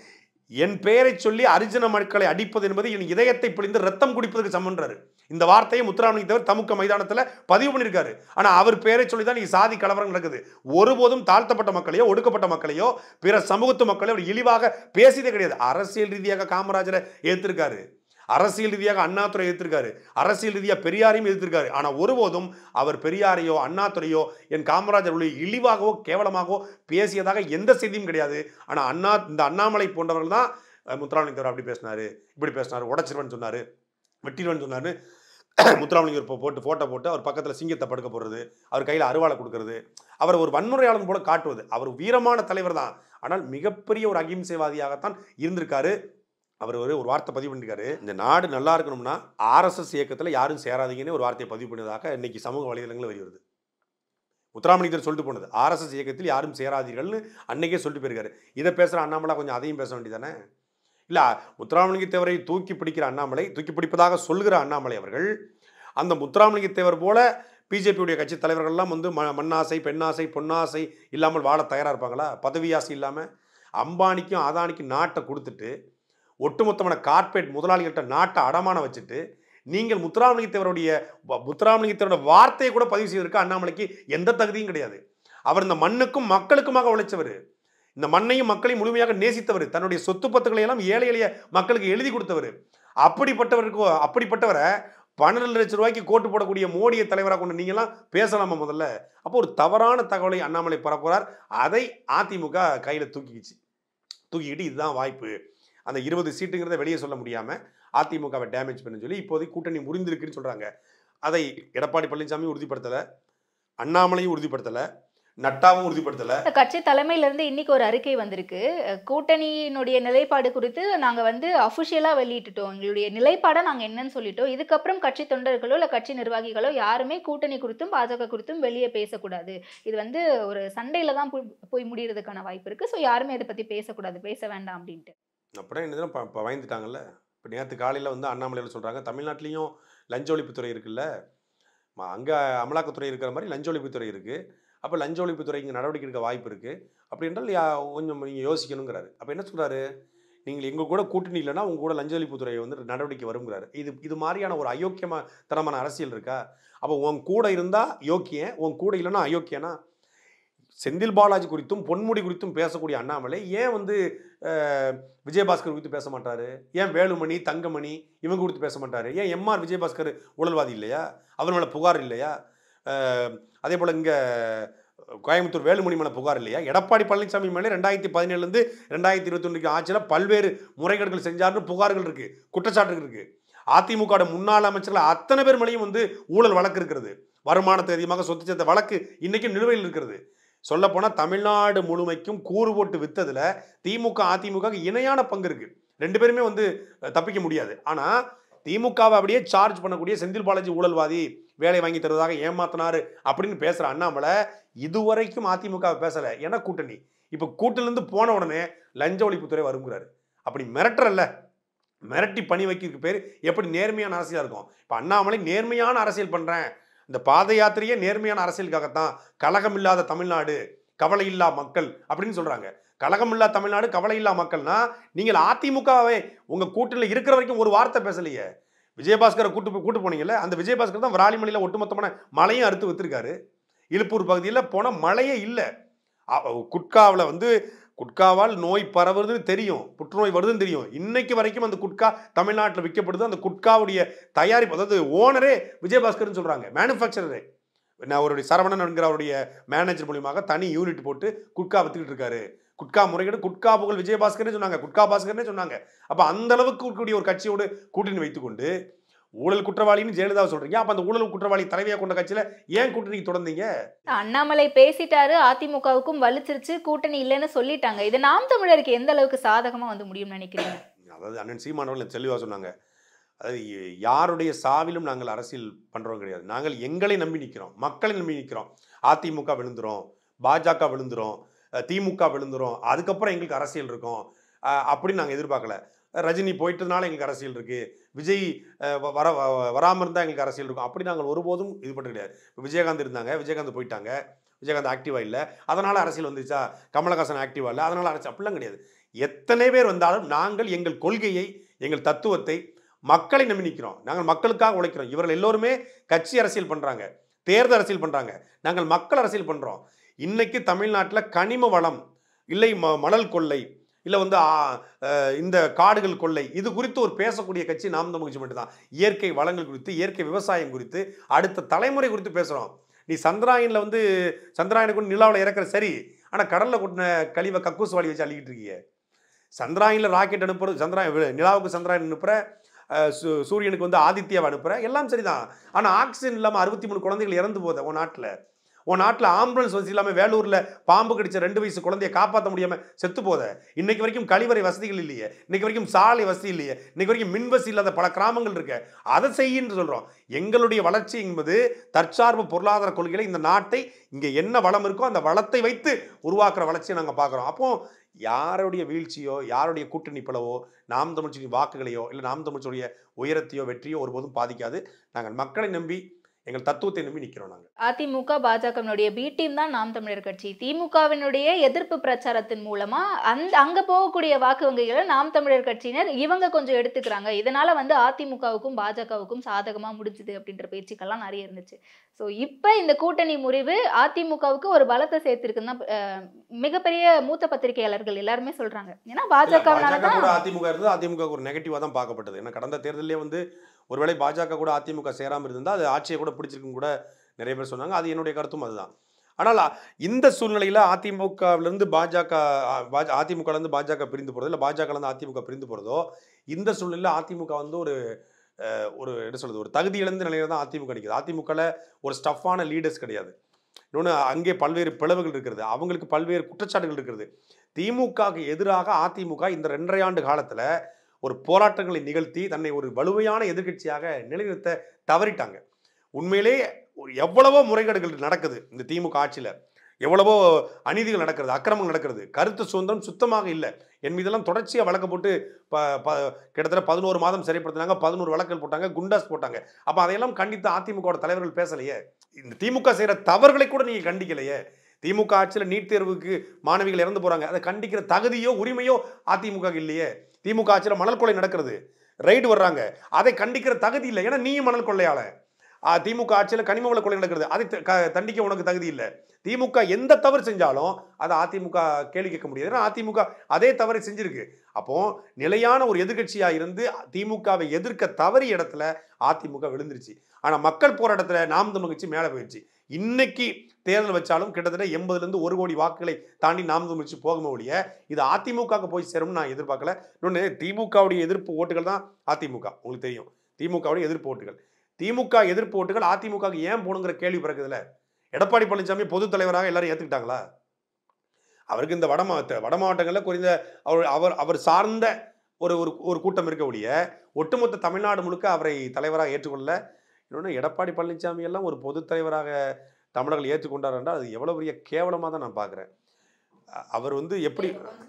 என் பெயரை சொல்லி அரிஜன மக்களை அடிப்பது என்பது என் இதயத்தை பிழிந்து ரத்தம் குடிப்பதற்கு சமன்றாரு இந்த வார்த்தையை முத்துராமலிங்க தேவர் தமுக்க மைதானத்தில் பதிவு பண்ணியிருக்காரு ஆனால் அவர் பெயரை சொல்லி தான் நீ சாதி கலவரம் நடக்குது ஒருபோதும் தாழ்த்தப்பட்ட மக்களையோ ஒடுக்கப்பட்ட மக்களையோ பிற சமூகத்து மக்களையோ அவர் இழிவாக பேசியதே கிடையாது அரசியல் ரீதியாக காமராஜரை ஏற்றிருக்காரு அரசியல் ரீதியாக அண்ணாதுரை எதிர்த்திருக்காரு அரசியல் ரீதியாக பெரியாரையும் எதிர்த்திருக்காரு ஆனால் ஒருபோதும் அவர் பெரியாரையோ அண்ணாதுரையோ என் காமராஜர் உள்ள இழிவாகவோ கேவலமாகவோ பேசியதாக எந்த செய்தியும் கிடையாது ஆனால் அண்ணா இந்த அண்ணாமலை போன்றவர்கள் தான் அஹ், முத்துராமலிங்க தேவர் அப்படி பேசினாரு இப்படி பேசினாரு உடச்சிருவன் சொன்னாரு வெட்டிடுவன் சொன்னாரு முத்துராமலிங்கர் இப்போ போட்டு ஃபோட்டோ போட்டு அவர் பக்கத்தில் சிங்கத்தை படுக்க போடுறது அவர் கையில் அருவாளை கொடுக்கறது அவர் ஒரு வன்முறையாளன் போல காட்டுவது அவர் வீரமான தலைவர் தான் ஆனால் மிகப்பெரிய ஒரு அகிம்சைவாதியாகத்தான் இருந்திருக்காரு அவர் ஒரு ஒரு வார்த்தை பதிவு பண்ணிருக்காரு இந்த நாடு நல்லா இருக்கணும்னா ஆர்எஸ்எஸ் இயக்கத்தில் யாரும் சேராதீங்கன்னு ஒரு வார்த்தையை பதிவு பண்ணதாக இன்னைக்கு சமூக வலைதளங்களில் வருகிறது முத்துராமலிங்கர் சொல்லிட்டு போனது ஆர்எஸ்எஸ் இயக்கத்தில் யாரும் சேராதீர்கள்னு அன்னைக்கே சொல்லிட்டு போயிருக்காரு இதை பேசுகிற அண்ணாமலை கொஞ்சம் அதையும் பேச வேண்டியதானே இல்லை முத்துராமலிங்க தேவரை தூக்கி பிடிக்கிற அண்ணாமலை தூக்கி பிடிப்பதாக சொல்கிற அண்ணாமலை அவர்கள் அந்த முத்துராமலிங்க தேவர் போல பிஜேபியுடைய கட்சி தலைவர்கள்லாம் வந்து ம மண்ணாசை பெண்ணாசை பொன்னாசை இல்லாமல் வாழ தயாராக இருப்பாங்களா பதவி ஆசை இல்லாமல் அம்பானிக்கும் அதானிக்கும் நாட்டை கொடுத்துட்டு ஒட்டுமொத்தமான கார்ப்பரேட் முதலாளிகள்கிட்ட நாட்டை அடமான வச்சுட்டு நீங்கள் முத்துராமலிங்க தேவருடைய வ- முத்துராமலிங்க தேவரோட வார்த்தையை கூட பதிவு செய்வதற்கு அண்ணாமலைக்கு எந்த தகுதியும் கிடையாது அவர் இந்த மண்ணுக்கும் மக்களுக்குமாக உழைச்சவர் இந்த மண்ணையும் மக்களையும் முழுமையாக நேசித்தவர் தன்னுடைய சொத்து பத்துக்களை எல்லாம் ஏழை எளிய மக்களுக்கு எழுதி கொடுத்தவர் அப்படிப்பட்டவருக்கு அப்படிப்பட்டவரை பன்னெண்டு லட்சம் ரூபாய்க்கு கோட்டு போடக்கூடிய மோடியை தலைவராக கொண்டு நீங்களாம் பேசலாமா முதல்ல அப்போ ஒரு தவறான தகவலை அண்ணாமலை பரப்புகிறார் அதை அதிமுக கையில் தூக்கிக்கிச்சு தூக்கிக்கிட்டு இதுதான் வாய்ப்பு அந்த இருபது சீட்டுங்கிறத வெளியே சொல்ல முடியாமல் அதிமுகவை டேமேஜ் பண்ண சொல்லி இப்போதைக்கு கூட்டணி முறிந்திருக்குன்னு சொல்கிறாங்க அதை எடப்பாடி பழனிசாமி உறுதிப்படுத்தலை அண்ணாமலையும் உறுதிப்படுத்தலை நட்டாவும் உறுதிப்படுத்தலை கட்சி தலைமையில இருந்து இன்னைக்கு ஒரு அறிக்கை வந்திருக்கு அஹ் கூட்டணியினுடைய நிலைப்பாடு குறித்து நாங்க வந்து அஃபிஷியலா வெளியிட்டுட்டோம் எங்களுடைய நிலைப்பாடை நாங்க என்னன்னு சொல்லிட்டோம் இதுக்கப்புறம் கட்சி தொண்டர்களோ இல்ல கட்சி நிர்வாகிகளோ யாருமே கூட்டணி குறித்தும் பாஜக குறித்தும் வெளியே பேசக்கூடாது இது வந்து ஒரு சண்டையில தான் போய் போய் முடியறதுக்கான வாய்ப்பு இருக்கு ஸோ யாருமே இதை பத்தி பேசக்கூடாது பேச வேண்டாம் அப்படின்ட்டு அப்புறம் என்னதுன்னா இப்போ இப்போ பயந்துட்டாங்கல்ல இப்போ நேற்று காலையில் வந்து அண்ணாமலையில் சொல்கிறாங்க தமிழ்நாட்டிலையும் லஞ்ச ஒழிப்புத்துறை இருக்குல்ல அங்கே அமலாக்கத்துறை இருக்கிற மாதிரி லஞ்ச ஒழிப்புத்துறை இருக்குது அப்போ லஞ்ச ஒழிப்புத்துறை இங்கே நடவடிக்கை எடுக்க வாய்ப்பு இருக்குது அப்படி என்றால் யா- கொஞ்சம் நீங்கள் யோசிக்கணுங்கிறாரு அப்போ என்ன சொல்கிறாரு நீங்கள் எங்கள் கூட கூட்டணி இல்லைன்னா உங்க கூட லஞ்ச ஒழிப்புத்துறை வந்து நடவடிக்கை வருங்கிறாரு இது இது மாதிரியான ஒரு அயோக்கியமா தனமான அரசியல் இருக்கா அப்போ உன் கூட இருந்தால் யோக்கியன் உன் கூட இல்லைன்னா அயோக்கியனா செந்தில் பாலாஜி குறித்தும் பொன்முடி குறித்தும் பேசக்கூடிய அண்ணாமலை ஏன் வந்து அஹ், விஜயபாஸ்கர் குறித்து பேச மாட்டாரு ஏன் வேலுமணி தங்கமணி இவங்க குறித்து பேச மாட்டாரு ஏன் எம்ஆர் விஜயபாஸ்கர் ஊழல்வாதி இல்லையா அவர் மேலே புகார் இல்லையா அஹ், அதே போல் இங்கே கோயம்புத்தூர் வேலுமணி மேலே புகார் இல்லையா எடப்பாடி பழனிசாமி மேலே ரெண்டாயிரத்தி பதினேழுலேருந்து ரெண்டாயிரத்தி இருபத்தொன்னுக்கு ஆட்சியில் பல்வேறு முறைகேடுகள் செஞ்சார்னு புகார்கள் இருக்குது குற்றச்சாட்டுகள் இருக்குது அதிமுக முன்னாள் அமைச்சர்கள் அத்தனை பேர் மேலேயும் வந்து ஊழல் வழக்கு இருக்கிறது வருமானத்தை அதிகமாக சொத்து சேர்த்த வழக்கு இன்றைக்கும் நிலுவையில் இருக்கிறது சொல்லப்போனால் தமிழ்நாடு முழுமைக்கும் கூறு போட்டு வித்ததுல திமுக அதிமுக க்கு இணையான பங்கு இருக்கு ரெண்டு பேருமே வந்து அஹ், தப்பிக்க முடியாது ஆனால் திமுகவை அப்படியே சார்ஜ் பண்ணக்கூடிய செந்தில் பாலாஜி ஊழல்வாதி வேலை வாங்கி தருவதாக ஏமாத்தினாரு அப்படின்னு பேசுகிற அண்ணாமலை இதுவரைக்கும் அதிமுக வை பேசலை ஏன்னா கூட்டணி இப்போ கூட்டிலேருந்து போன உடனே லஞ்ச ஒழிப்புத்துறை வருங்கிறாரு அப்படி மிரட்டுறல்ல மிரட்டி பணி வைக்கிறதுக்கு பேர் எப்படி நேர்மையான அரசியலாக இருக்கும் இப்போ அண்ணாமலை நேர்மையான அரசியல் பண்ணுறேன் இந்த பாத யாத்திரையே நேர்மையான அரசியலுக்காகத்தான் கலகம் இல்லாத தமிழ்நாடு கவலை இல்லா மக்கள் அப்படின்னு சொல்றாங்க கலகம் இல்லா தமிழ்நாடு கவலை இல்லா மக்கள்னா நீங்கள் அதிமுகவை உங்க கூட்டில் இருக்கிற வரைக்கும் ஒரு வார்த்தை பேசலையே விஜயபாஸ்கரை கூட்டு போய் கூட்டு போனீங்கல்ல அந்த விஜயபாஸ்கர் தான் விராலிமலையில் ஒட்டுமொத்தமான மலையும் அறுத்து வித்துருக்காரு இழுப்பூர் பகுதியில் போனால் மழையே இல்லை குட்காவில் வந்து குட்காவால் நோய் பரவுறதுன்னு தெரியும் புற்றுநோய் வருதுன்னு தெரியும் இன்னைக்கு வரைக்கும் அந்த குட்கா தமிழ்நாட்டில் விற்கப்படுது அந்த குட்காவுடைய தயாரிப்பு அதாவது ஓனரே விஜயபாஸ்கர்னு சொல்கிறாங்க மேனுஃபேக்சரரே நான் அவருடைய சரவணன் என்கிற அவருடைய மேனேஜர் மூலியமாக தனி யூனிட் போட்டு குட்கா வித்துக்கிட்டு இருக்காரு குட்கா முறைகேடு குட்கா புகழ் விஜயபாஸ்கர்னே சொன்னாங்க குட்கா பாஸ்கர்னே சொன்னாங்க அப்போ அந்த அளவுக்கு இருக்கக்கூடிய ஒரு கட்சியோடு கூட்டணி வைத்துக்கொண்டு ஊழல் குற்றவாளின்னு ஜெயலலிதா சொல்றீங்க அப்போ அந்த ஊழல் குற்றவாளி தலைவியாக கொண்ட கட்சியில் ஏன் கூட்டணிக்கு தொடர்ந்தீங்க அண்ணாமலை பேசிட்டாரு அதிமுகவுக்கும் வலிச்சிருச்சு கூட்டணி இல்லைன்னு சொல்லிட்டாங்க இது நாம் தமிழருக்கு எந்த அளவுக்கு சாதகமா வந்து முடியும்னு நினைக்கிறீங்க அதாவது அண்ணன் சீமானவர்கள் தெளிவாக சொன்னாங்க அதாவது ய- யாருடைய சாவிலும் நாங்கள் அரசியல் பண்ணுறோம் கிடையாது நாங்கள் எங்களை நம்பி நிற்கிறோம் மக்களை நம்பி நிற்கிறோம் அதிமுக விழுந்துரும் பாஜக விழுந்துரும் அஹ் திமுக விழுந்துரும் அதுக்கப்புறம் எங்களுக்கு அரசியல் இருக்கும் அஹ் அப்படின்னு நாங்கள் எதிர்பார்க்கல ரஜினி போயிட்டதுனால எங்களுக்கு அரசியல் இருக்கு விஜய் அஹ், வ- வர வ- வராம இருந்தால் எங்களுக்கு அரசியல் இருக்கும் அப்படி நாங்கள் ஒருபோதும் இது பண்ண கிடையாது இப்ப விஜயகாந்த் இருந்தாங்க விஜயகாந்த் போயிட்டாங்க விஜயகாந்த் ஆக்டிவா இல்லை அதனால அரசியல் வந்துச்சா கமலஹாசன் ஆக்டிவா இல்லை அதனால அரசியல் அப்படிலாம் கிடையாது எத்தனை பேர் வந்தாலும் நாங்கள் எங்கள் கொள்கையை எங்கள் தத்துவத்தை மக்களை நம்பி நிற்கிறோம் நாங்கள் மக்களுக்காக உழைக்கிறோம் இவர்கள் எல்லோருமே கட்சி அரசியல் பண்ணுறாங்க தேர்தல் அரசியல் பண்ணுறாங்க நாங்கள் மக்கள் அரசியல் பண்ணுறோம் இன்னைக்கு தமிழ்நாட்டில் கனிம வளம் இல்லை ம மணல் கொள்ளை இல்லை வந்து ஆ, அஹ், இந்த காடுகள் கொள்ளை இது குறித்து ஒரு பேசக்கூடிய கட்சி நாம் தமிழ் கட்சி மட்டும்தான் இயற்கை வளங்கள் குறித்து இயற்கை விவசாயம் குறித்து அடுத்த தலைமுறை குறித்து பேசுகிறோம் நீ சந்திராயனில் வந்து சந்திராயனை கொண்டு நிலாவில் இறக்குற சரி ஆனால் கடலில் கொட்டின கழிவை கக்கூஸ் வாளி வச்சு அள்ளிக்கிட்டு இருக்கீங்க சந்திராயனில் ராக்கெட் அனுப்புறது சந்திராயன் நிலாவுக்கு சந்திராயன் அனுப்புகிற சூரியனுக்கு வந்து ஆதித்யாவை அனுப்புகிற எல்லாம் சரிதான் ஆனால் ஆக்சிஜன் இல்லாமல் அறுபத்தி மூணு குழந்தைகள் இறந்து போகுது உன் நாட்டில் உன் நாட்டில் ஆம்புலன்ஸ் வசதி இல்லாமல் வேலூரில் பாம்பு கடிச்ச ரெண்டு வயசு குழந்தைய காப்பாற்ற முடியாமல் செத்து போத இன்னைக்கு வரைக்கும் கழிவறை வசதிகள் இல்லையே இன்னைக்கு வரைக்கும் சாலை வசதி இல்லையே இன்னைக்கு வரைக்கும் மின் வசதி இல்லாத பல கிராமங்கள் இருக்கு அதை செய்யின்னு சொல்கிறோம் எங்களுடைய வளர்ச்சி என்பது தற்சார்பு பொருளாதார கொள்கையில இந்த நாட்டை இங்கே என்ன வளம் இருக்கோ அந்த வளத்தை வைத்து உருவாக்குற வளர்ச்சியை நாங்கள் பார்க்குறோம் அப்போ யாருடைய வீழ்ச்சியோ யாருடைய கூட்டணி பிளவோ நாம் தமிழ்ச்சியின் வாக்குகளையோ இல்லை நாம் தமிழ்ச்சியுடைய உயரத்தையோ வெற்றியோ ஒருபோதும் பாதிக்காது நாங்கள் மக்களை நம்பி எங்கள் தத்துவத்தை நம்பி நிற்கிறோம் நாங்கள் அதிமுக பாஜகவினுடைய பி டீம் தான் நாம் தமிழர் கட்சி திமுகவினுடைய எதிர்ப்பு பிரச்சாரத்தின் மூலமா அந்த அங்க போகக்கூடிய வாக்கு வங்கிகளை நாம் தமிழர் கட்சியினர் இவங்க கொஞ்சம் எடுத்துக்கிறாங்க இதனால வந்து அதிமுகவுக்கும் பாஜகவுக்கும் சாதகமா முடிஞ்சுது அப்படின்ற பேச்சுக்கெல்லாம் நிறைய இருந்துச்சு ஸோ இப்போ இந்த கூட்டணி முறிவு அதிமுகவுக்கு ஒரு பலத்தை சேர்த்திருக்குன்னு தான் அஹ், மிகப்பெரிய மூத்த பத்திரிகையாளர்கள் எல்லாருமே சொல்றாங்க ஏன்னா பாஜகவினால பாஜக கூட தான் அதிமுக இருந்தது அதிமுக ஒரு நெகட்டிவாக தான் பார்க்கப்பட்டது ஏன்னா கடந்த தேர்தலே வந்து ஒருவேளை பாஜக கூட அதிமுக சேராமல் இருந்தால் அது ஆட்சியை கூட பிடிச்சிருக்குன்னு கூட நிறைய பேர் சொன்னாங்க அது என்னுடைய கருத்தும் அதுதான் ஆனால் அ- இந்த சூழ்நிலையில் அதிமுகவிலேருந்து பாஜக அ- பாஜ- அதிமுகலேருந்து பாஜக பிரிந்து போகிறதோ இல்லை பாஜகலேருந்து அதிமுக பிரிந்து போகிறதோ இந்த சூழ்நிலையில் அதிமுக வந்து ஒரு அஹ், ஒரு என்ன சொல்றது ஒரு தகுதி இழந்த நிலையில தான் அதிமுக நிற்குது அதிமுகவில் ஒரு ஸ்டஃப்பான லீடர்ஸ் கிடையாது இன்னொன்று அங்கே பல்வேறு பிளவுகள் இருக்கிறது அவங்களுக்கு பல்வேறு குற்றச்சாட்டுகள் இருக்கிறது திமுகவுக்கு எதிராக அதிமுக இந்த ரெண்டரை ஆண்டு காலத்தில் ஒரு போராட்டங்களை நிகழ்த்தி தன்னை ஒரு வலுவையான எதிர்க்கட்சியாக நிலைநிறுத்த தவறிட்டாங்க உண்மையிலே ஒரு எவ்வளவோ முறைகேடுகள் நடக்குது இந்த திமுக ஆட்சியில் எவ்வளவோ அநீதிகள் நடக்கிறது அக்கிரமங்கள் நடக்கிறது கருத்து சுதந்திரம் சுத்தமாக இல்லை என் மீதெல்லாம் தொடர்ச்சியாக வழக்கு போட்டு ப ப கிட்டத்தட்ட பதினோரு மாதம் சிறைப்படுத்தினாங்க பதினோரு வழக்குகள் போட்டாங்க குண்டாஸ் போட்டாங்க அப்போ அதையெல்லாம் கண்டித்து அதிமுக தலைவர்கள் பேசலையே இந்த திமுக செய்கிற தவறுகளை கூட நீங்கள் கண்டிக்கலையே திமுக ஆட்சியில் நீட் தேர்வுக்கு மாணவிகள் இறந்து போகிறாங்க அதை கண்டிக்கிற தகுதியோ உரிமையோ அதிமுக க்கு இல்லையே திமுக ஆட்சியில் மணல் கொள்ளை நடக்கிறது ரைடு வர்றாங்க அதை கண்டிக்கிற தகுதி இல்லை ஏன்னா நீயும் மணல் கொள்ளையாள ஆ, திமுக ஆட்சியில் கனிம வள கொள்ளை நடக்கிறது அதை த- க- தண்டிக்க உனக்கு தகுதி இல்லை திமுக எந்த தவறு செஞ்சாலும் அதை அதிமுக கேள்வி கேட்க முடியாது ஏன்னா அதிமுக அதே தவறை செஞ்சிருக்கு அப்போ நிலையான ஒரு எதிர்க்கட்சியா இருந்து திமுகவை எதிர்க்க தவறிய இடத்துல அதிமுக விழுந்துருச்சு ஆனா மக்கள் போராட்டத்துல நாம் தமிழ் கட்சி மேலே போயிடுச்சு இன்னைக்கு தேர்தல் வச்சாலும் கிட்டத்தட்ட எண்பதுல இருந்து ஒரு கோடி வாக்குகளை தாண்டி நாம் தமிழ் கட்சி போக ஒழிய இது அதிமுகவுக்கு போய் சேரும்னு நான் எதிர்பார்க்கல இன்னொன்று திமுகவுடைய எதிர்ப்பு ஓட்டுகள் தான் அதிமுக உங்களுக்கு தெரியும் திமுகவுடைய எதிர்ப்பு ஓட்டுகள் திமுக எதிர்ப்பு ஓட்டுகள் அதிமுகவுக்கு ஏன் போகணுங்கிற கேள்வி பிறகுதுல எடப்பாடி பழனிசாமி பொது தலைவராக எல்லாரும் ஏற்றுக்கிட்டாங்களா அவருக்கு இந்த வட மாவட்ட வட மாவட்டங்களில் குறைந்த அவர் அவர் அவர் சார்ந்த ஒரு ஒரு ஒரு கூட்டம் இருக்க ஒழிய ஒட்டுமொத்த தமிழ்நாடு முழுக்க அவரை தலைவராக ஏற்றுக்கொள்ள இன்னொன்று எடப்பாடி பழனிசாமி எல்லாம் ஒரு பொது தலைவராக தமிழர்கள் ஏற்றுக்கொண்டார் என்றால் அது எவ்வளோ பெரிய கேவலமாக தான் நான் பார்க்குறேன் அவர் வந்து எப்படி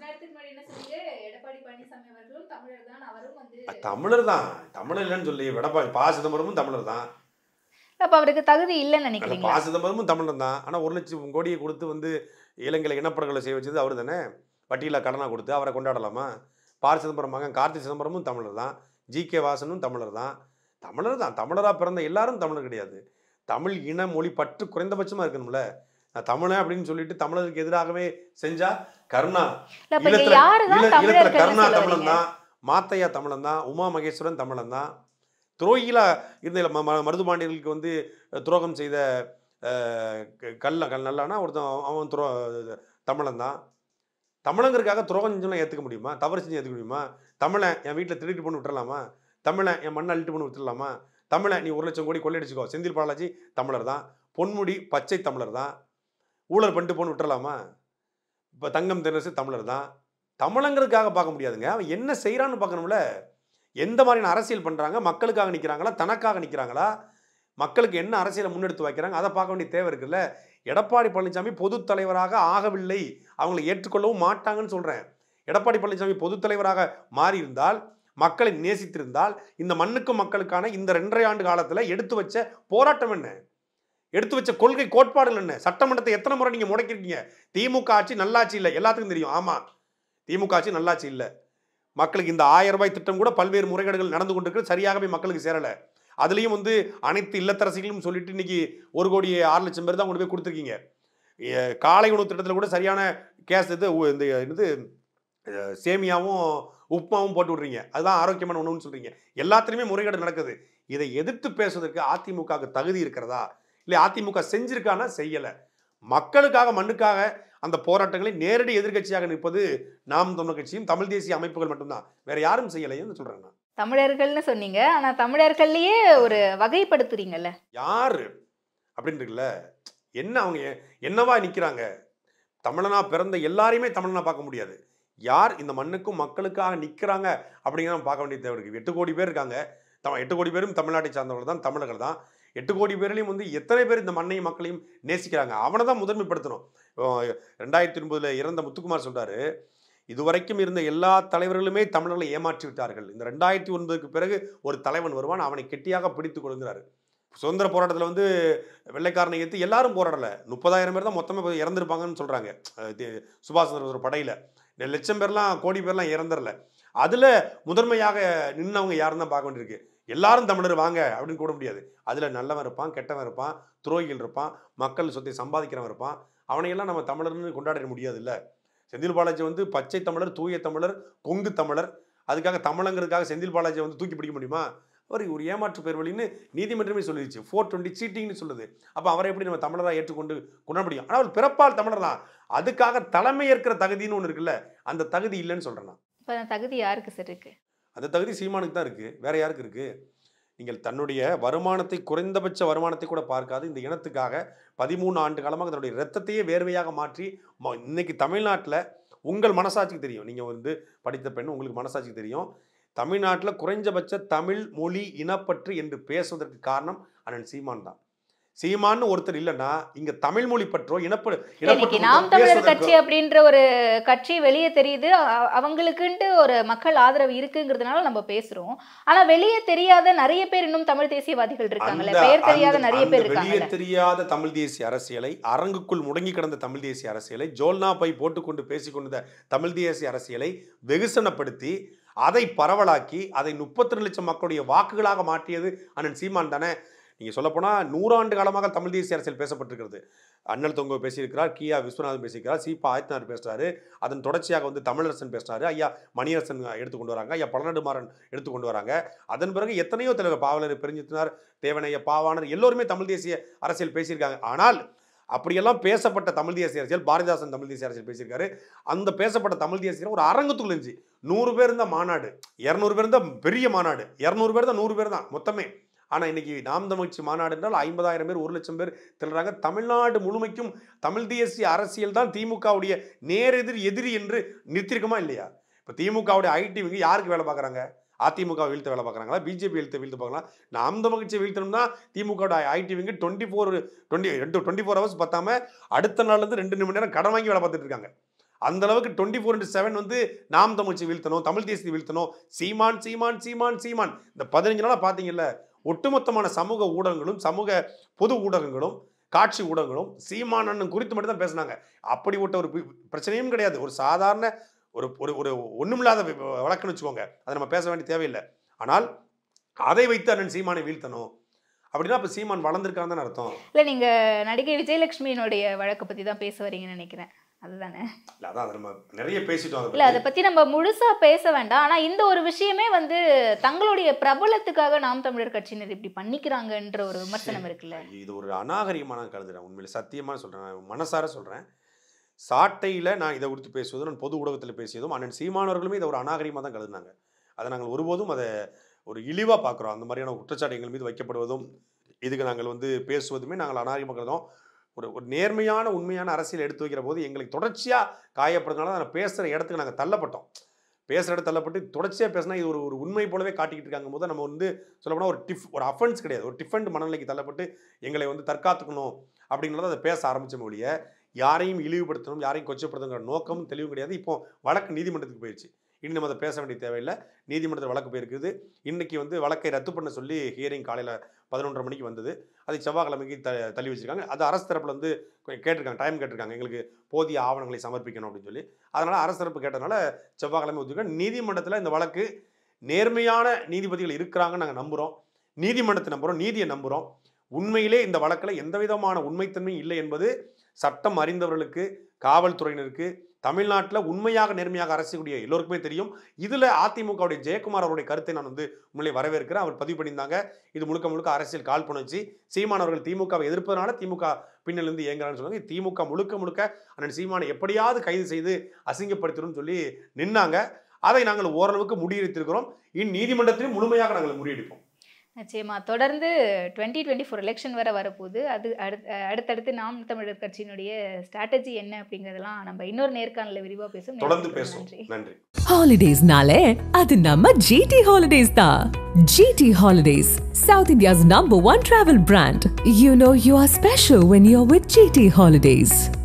எடப்பாடி பழனிசாமி அவர்களும் தமிழர் தான் அவரும் வந்து தமிழர் தான் தமிழர் இல்லைன்னு சொல்லி எடப்பாடி பா சிதம்பரமும் தமிழர் தான் அப்ப அவருக்கு தகுதி இல்லைன்னு அந்த நினைக்கிறீங்களா பா சிதம்பரமும் தமிழர் தான் ஆனால் ஒரு லட்சம் கோடியை கொடுத்து வந்து இலங்கையில் இனப்படுகொலை செய்ய வச்சது அவர் தானே வட்டியில் கடனாக கொடுத்து அவரை கொண்டாடலாமா பார் சிதம்பரம் மகன் கார்த்தி சிதம்பரமும் தமிழர் தான் ஜி கே வாசனும் தமிழர் தான் தமிழர் தான் தமிழராக பிறந்த எல்லாரும் தமிழர் கிடையாது தமிழ் இன மொழி பற்று குறைந்தபட்சமாக இருக்கணும்ல நான் தமிழன் அப்படின்னு சொல்லிட்டு தமிழருக்கு எதிராகவே செஞ்சா கருணா இல்ல, அப்ப இங்க ஈழத்துல- யாருதான் ஈழ- ஈழத்துல தமிழர்கள்னு கருணா சொல்ல தமிழன் வரீங்க? தான் மாத்தையா தமிழன் தான் உமா மகேஸ்வரன் தமிழன் தான் துரோகிலா இருந்த ம- ம- மருதுபாண்டியர்களுக்கு வந்து அஹ், துரோகம் செய்த அஹ், க- கல்ல கல் நல்லானா ஒருத்தன் அவன் அவன் துரோ தமிழன் தான் தமிழங்கிறதுக்காக துரோகம் செஞ்சவங்க ஏற்றுக்க முடியுமா தவறு செஞ்சு ஏற்றுக்க முடியுமா தமிழன் என் வீட்டில் திருடிட்டு பண்ணி விட்டுறலாமா தமிழன் என் மண்ணை அள்ளிட்டு பண்ணி விட்டுறலாமா தமிழன் நீ ஒரு லட்சம் கோடி கொள்ளையடிச்சுக்கோ செந்தில் பாலாஜி தமிழர் தான் பொன்முடி பச்சை தமிழர் தான் ஊழல் பண்ணிட்டு போன்னு விட்டுறலாமா இப்போ தங்கம் தென்னரசு தமிழர் தான் தமிழங்கிறதுக்காக பார்க்க முடியாதுங்க அவன் என்ன செய்கிறான்னு பார்க்கணும்ல எந்த மாதிரியான அரசியல் பண்ணுறாங்க மக்களுக்காக நிற்கிறாங்களா தனக்காக நிற்கிறாங்களா மக்களுக்கு என்ன அரசியலை முன்னெடுத்து வைக்கிறாங்க அதை பார்க்க வேண்டிய தேவை இருக்குல்ல எடப்பாடி பழனிசாமி பொது தலைவராக ஆகவில்லை அவங்களை ஏற்றுக்கொள்ளவும் மாட்டாங்கன்னு சொல்கிறேன் எடப்பாடி பழனிசாமி பொது தலைவராக மாறியிருந்தால் மக்களை நேசித்திருந்தால் இந்த மண்ணுக்கும் மக்களுக்கான இந்த ரெண்டரை ஆண்டு காலத்தில் எடுத்து வச்ச போராட்டம் என்ன எடுத்து வச்ச கொள்கை கோட்பாடுகள் என்ன சட்டமன்றத்தை எத்தனை முறை நீங்கள் முடக்கிருக்கீங்க திமுக ஆட்சி நல்லாட்சி இல்லை எல்லாத்துக்கும் தெரியும் ஆமாம் திமுக ஆட்சி நல்லாட்சி இல்லை மக்களுக்கு இந்த ஆயிரம் ரூபாய் திட்டம் கூட பல்வேறு முறைகேடுகள் நடந்து கொண்டிருக்கு சரியாகவே மக்களுக்கு சேரலை அதுலேயும் வந்து அனைத்து இல்லத்தரசிகளும் சொல்லிட்டு இன்னைக்கு ஒரு கோடி ஆறு லட்சம் பேர் தான் கொண்டு போய் கொடுத்துருக்கீங்க எ, காலை உணவு திட்டத்தில் கூட சரியான கேஸ் இது உ- இந்த இது அஹ், சேமியாவும் உப்புமாவும் போட்டு விட்றீங்க அதுதான் ஆரோக்கியமான உணவுன்னு சொல்றீங்க எல்லாத்துலேயுமே முறைகேடு நடக்குது இதை எதிர்த்து பேசுவதற்கு அதிமுகவுக்கு தகுதி இருக்கிறதா இல்லை அதிமுக செஞ்சிருக்கானா செய்யலை மக்களுக்காக மண்ணுக்காக அந்த போராட்டங்களை நேரடி எதிர்க்கட்சியாக நிற்பது நாம் தமிழர் கட்சியும் தமிழ் தேசிய அமைப்புகள் மட்டும்தான் வேற யாரும் செய்யலைன்னு சொல்றேன் நான் தமிழர்கள்னு சொன்னீங்க ஆனா தமிழர்கள்லயே ஒரு வகைப்படுத்துறீங்கல்ல யாரு அப்படின்னு இருக்குல்ல என்ன அவங்க எ- என்னவா நிற்கிறாங்க தமிழனா பிறந்த எல்லாரையுமே தமிழனா பார்க்க முடியாது யார் இந்த மண்ணுக்கும் மக்களுக்காக நிற்கிறாங்க அப்படிங்கிறத நம்ம பார்க்க வேண்டிய தேவை இருக்குது எட்டு கோடி பேர் இருக்காங்க தம் எட்டு கோடி பேரும் தமிழ்நாட்டை சார்ந்தவர்கள் தான் தமிழர்கள் தான் எட்டு கோடி பேர்லையும் வந்து எத்தனை பேர் இந்த மண்ணையும் மக்களையும் நேசிக்கிறாங்க அவனை தான் முதன்மைப்படுத்தணும் இப்போ ரெண்டாயிரத்தி ஒன்பதுல இறந்த முத்துக்குமார் சொல்றாரு இதுவரைக்கும் இருந்த எல்லா தலைவர்களுமே தமிழர்களை ஏமாற்றி விட்டார்கள் இந்த ரெண்டாயிரத்தி ஒன்பதுக்கு பிறகு ஒரு தலைவன் வருவான் அவனை கெட்டியாக பிடித்து கொடுங்கிறாரு சுதந்திர போராட்டத்தில் வந்து வெள்ளைக்காரனை ஏற்றி எல்லாரும் போராடலை முப்பதாயிரம் பேர் தான் மொத்தமாக இறந்துருப்பாங்கன்னு சொல்கிறாங்க சுபாஷ் சந்திர போஸ் படையில் லட்சம் பேர்லாம் கோடி பேர்லாம் இறந்துடல அதில் முதன்மையாக நின்னவங்க யாரும் தான் பார்க்க வேண்டியிருக்கு எல்லாரும் தமிழர் வாங்க அப்படின்னு கூட முடியாது அதில் நல்லவன் இருப்பான் கெட்டவன் இருப்பான் துரோகிகள் இருப்பான் மக்கள் சொத்தை சம்பாதிக்கிறவன் இருப்பான் அவனையெல்லாம் நம்ம தமிழர்னு கொண்டாட முடியாது இல்லை செந்தில் பாலாஜி வந்து பச்சை தமிழர் தூய தமிழர் கொங்கு தமிழர் அதுக்காக தமிழங்கிறதுக்காக செந்தில் பாலாஜி வந்து தூக்கி பிடிக்க முடியுமா அவர் ஒரு ஏமாற்று பேர் வழின்னு நீதிமன்றமே சொல்லிடுச்சு ஃபோர் டுவெண்ட்டி சீட்டிங்னு சொல்லுது அப்போ அவரை எப்படி நம்ம தமிழராக ஏற்றுக்கொண்டு கொண்டாட முடியும் ஆனால் அவர் பிறப்பால் தமிழர் தான் அதுக்காக தலைமை ஏற்கிற தகுதின்னு ஒன்று இருக்குல்ல அந்த தகுதி இல்லைன்னு சொல்கிறேன் நான் இப்ப அந்த தகுதி யாருக்கு சார் இருக்கு அந்த தகுதி சீமானுக்கு தான் இருக்குது வேற யாருக்கு இருக்குது நீங்கள் தன்னுடைய வருமானத்தை குறைந்தபட்ச வருமானத்தை கூட பார்க்காது இந்த இனத்துக்காக பதிமூணு ஆண்டு காலமாக தன்னுடைய ரத்தத்தையே வேர்வையாக மாற்றி ம- இன்னைக்கு தமிழ்நாட்டில் உங்கள் மனசாட்சிக்கு தெரியும் நீங்கள் வந்து படித்த பெண் உங்களுக்கு மனசாட்சிக்கு தெரியும் தமிழ்நாட்டில் குறைஞ்சபட்ச தமிழ் மொழி இனப்பற்று என்று பேசுவதற்கு காரணம் அண்ணன் சீமான் தான் சீமான்னு ஒருத்தர் இல்லைன்னா இங்க தமிழ் மொழி பற்றோ இனப்ப இன்னைக்கு நாம் தமிழர் கட்சி அப்படின்ற ஒரு கட்சி வெளியே தெரியுது அ- அவங்களுக்குன்ட்டு ஒரு மக்கள் ஆதரவு இருக்குங்கிறதுனால நம்ம பேசுறோம் ஆனா வெளியே தெரியாத நிறைய பேர் இன்னும் தமிழ் தேசியவாதிகள் இருக்காங்கல்ல அந்த- பெயர் தெரியாத அந்த- நிறைய அந்த பேர் வெளியே இருக்காங்கல்ல தெரியாத தமிழ் தேசிய அரசியலை அரங்குக்குள் முடங்கி கிடந்த தமிழ் தேசிய அரசியலை ஜோல்னா பை போட்டுக்கொண்டு பேசிக்கொண்ட தமிழ் தேசிய அரசியலை வெகுசனப்படுத்தி அதை பரவலாக்கி அதை முப்பத்தி லட்சம் மக்களுடைய வாக்குகளாக மாற்றியது அண்ணன் சீமான் தானே நீங்க சொல்லப்போனால் நூறாண்டு காலமாக தமிழ் தேசிய அரசியல் பேசப்பட்டிருக்கிறது அண்ணல் தொங்கோ பேசியிருக்கிறார் கியா விஸ்வநாதன் பேசியிருக்கிறார் சீபா ஆயத்னார் பேசுறாரு அதன் தொடர்ச்சியாக வந்து தமிழரசன் பேசுறாரு ஐயா மணியரசன் எடுத்து கொண்டு வராங்க ஐயா பழநடுமாறன் எடுத்து கொண்டு வராங்க அதன் பிறகு எத்தனையோ தலைவர் பாவலர் பெருஞ்சித்தினார் தேவனைய பாவாணர் எல்லோருமே தமிழ் தேசிய அரசியல் பேசியிருக்காங்க ஆனால் அப்படியெல்லாம் பேசப்பட்ட தமிழ் தேசிய அரசியல் பாரதிதாசன் தமிழ் தேசிய அரசியல் பேசியிருக்காரு அந்த பேசப்பட்ட தமிழ் தேசிய ஒரு அரங்கத்துக்குள்ள இருந்துச்சு நூறு பேர் இருந்தால் மாநாடு இரநூறு பேர் இருந்தால் பெரிய மாநாடு இரநூறு பேர் தான் நூறு பேர் தான் மொத்தமே ஆனால் இன்னைக்கு நாம் தமிழ்ச்சி மாநாடு என்றால் ஐம்பதாயிரம் பேர் ஒரு லட்சம் பேர் திரறாங்க தமிழ்நாடு முழுமைக்கும் தமிழ் தேசிய அரசியல் தான் திமுகவுடைய நேரெதிர் எதிரி என்று நிறுத்திருக்குமா இல்லையா இப்போ திமுகவுடைய ஐடி விங்க யாருக்கு வேலை பார்க்குறாங்க அதிமுக வீழ்த்த வேலை பார்க்குறாங்களா பிஜேபி வீழ்த்த வீழ்த்து பார்க்கலாம் நாம் தமிழ்ச்சி வீழ்த்தணும்னா திமுக IT wing twenty four twenty ரெண்டு டுவெண்ட்டி ஃபோர் ஹவர்ஸ் பத்தாம அடுத்த நாள்லேருந்து ரெண்டு மணி நேரம் கடன் வாங்கி வேலை பார்த்துட்டு இருக்காங்க அந்த அளவுக்கு டுவெண்ட்டி ஃபோர் இன்ட்டு செவன் வந்து நாம் தமிழ்ச்சி வீழ்த்தணும் தமிழ் தேசிய வீழ்த்தணும் சீமான் சீமான் சீமான் சீமான் இந்த பதினஞ்சு நாளாக பார்த்தீங்கல்ல ஒட்டுமொத்தமான சமூக ஊடகங்களும் சமூக பொது ஊடகங்களும் காட்சி ஊடகங்களும் சீமானன் குறித்து மட்டும் தான் பேசுனாங்க அப்படிப்பட்ட ஒரு பி- பிரச்சனையும் கிடையாது ஒரு சாதாரண ஒரு ஒரு ஒரு ஒண்ணுமில்லாத வி- வழக்குன்னு வச்சுக்கோங்க அதை நம்ம பேச வேண்டிய தேவையில்லை ஆனால் அதை வைத்து அண்ணன் சீமானை வீழ்த்தணும் அப்படின்னா அப்போ சீமான் வளர்ந்துருக்கான்னு தானே அர்த்தம் இல்ல நீங்க நடிகை விஜயலட்சுமியினுடைய வழக்கை பத்தி தான் பேச வரீங்கன்னு நினைக்கிறேன் அதுதானே இல்லை அதான் அதை நம்ம நிறைய பேசிட்டோம் அதை இல்ல அதை பத்தி. பத்தி நம்ம முழுசா பேச வேண்டாம் ஆனா இந்த ஒரு விஷயமே வந்து தங்களுடைய பிரபலத்துக்காக நாம் தமிழர் கட்சியினர் இப்படி பண்ணிக்கிறாங்கன்ற ஒரு விமர்சனம் இருக்குல்ல இது ஒரு அநாகரிகமாக நான் கருதுறேன் உண்மையில சத்தியமாக சொல்கிறேன் நான் மனசார சொல்கிறேன் சாட்டையில் நான் இதை குறித்து பேசுவதும் நான் பொது ஊடகத்தில் பேசியதும் அண்ணன் சீமானவர்களுமே இதை ஒரு அநாகரிகமாக தான் கருதுனாங்க அதை நாங்கள் ஒருபோதும் அதை ஒரு இழிவாக பார்க்குறோம் அந்த மாதிரியான குற்றச்சாட்டு எங்கள் மீது வைக்கப்படுவதும் இதுக்கு நாங்கள் வந்து பேசுவதுமே நாங்கள் அநாகரிகமாக கருதும் ஒரு ஒரு நேர்மையான உண்மையான அரசியல் எடுத்து வைக்கிற போது எங்களை தொடர்ச்சியாக காயப்படுறதுனால தான் நான் பேசுகிற இடத்துக்கு நாங்கள் தள்ளப்பட்டோம் பேசுகிற இடத்துல தள்ளப்பட்டு தொடர்ச்சியாக பேசினா இது ஒரு ஒரு உண்மை போலவே காட்டிக்கிட்டு இருக்காங்க போது நம்ம வந்து சொல்லப்போனால் ஒரு டிஃப் ஒரு அஃபென்ஸ் கிடையாது ஒரு டிஃபெண்ட் மனநிலைக்கு தள்ளப்பட்டு எங்களை வந்து தற்காத்துக்கணும் அப்படிங்கிறத அதை பேச ஆரம்பிச்ச மொழிய யாரையும் இழிவுபடுத்தணும் யாரையும் கொச்சப்படுத்தணுங்கிற நோக்கமும் தெளிவும் கிடையாது இப்போ வழக்கு நீதிமன்றத்துக்கு போயிடுச்சு இனி நம்ம அதை பேச வேண்டிய தேவையில்லை நீதிமன்றத்தில் வழக்கு போயிருக்குது இன்னைக்கு வந்து வழக்கை ரத்து பண்ண சொல்லி ஹியரிங் காலையில் பதினொன்றரை மணிக்கு வந்தது அதை செவ்வாய்க்கிழமைக்கு த தள்ளி வச்சிருக்காங்க அது அரசு தரப்பில் வந்து கொ- கேட்டிருக்காங்க டைம் கேட்டிருக்காங்க எங்களுக்கு போதிய ஆவணங்களை சமர்ப்பிக்கணும் அப்படின்னு சொல்லி அதனால் அரசு தரப்பு கேட்டதுனால செவ்வாய்க்கிழமை ஒத்துக்க நீதிமன்றத்தில் இந்த வழக்கு நேர்மையான நீதிபதிகள் இருக்கிறாங்கன்னு நாங்கள் நம்புகிறோம் நீதிமன்றத்தை நம்புகிறோம் நீதியை நம்புகிறோம் உண்மையிலே இந்த வழக்கில் எந்த விதமான உண்மைத்தன்மையும் இல்லை என்பது சட்டம் அறிந்தவர்களுக்கு காவல்துறையினருக்கு தமிழ்நாட்டில் உண்மையாக நேர்மையாக அரசக்கூடிய எல்லோருக்குமே தெரியும் இதில் அதிமுகவுடைய ஜெயக்குமார் அவருடைய கருத்தை நான் வந்து உண்மையிலே வரவேற்கிறேன் அவர் பதிவு பண்ணியிருந்தாங்க இது முழுக்க முழுக்க அரசியல் கால் புணர்ச்சி சீமான் அவர்கள் திமுகவை எதிர்ப்பதனால திமுக பின்னிலிருந்து இயங்குறான்னு சொன்னாங்க திமுக முழுக்க முழுக்க அண்ணன் சீமானை எப்படியாவது கைது செய்து அசிங்கப்படுத்தணும்னு சொல்லி நின்னாங்க அதை நாங்கள் ஓரளவுக்கு முறியடித்திருக்கிறோம் இந்நீதிமன்றத்திலும் முழுமையாக நாங்கள் முறியடிப்போம் நிச்சயமா தொடர்ந்து டுவெண்ட்டி டுவெண்ட்டி ஃபோர் எலெக்ஷன் வேற வரப்போகுது அது அடுத் அடுத்தடுத்து நாம் தமிழர் கட்சியினுடைய ஸ்ட்ராட்டஜி என்ன அப்படிங்கிறதெல்லாம் நம்ம இன்னொரு நேர்காணல விரிவா பேசும் தொடர்ந்து நேரத்துக்கு பேசுவோம் நன்றி நன்றி Holidays-nale, அது நம்ம GT Holidays தான். GT Holidays, South India's number one travel brand. You know you are special when you're with GT Holidays.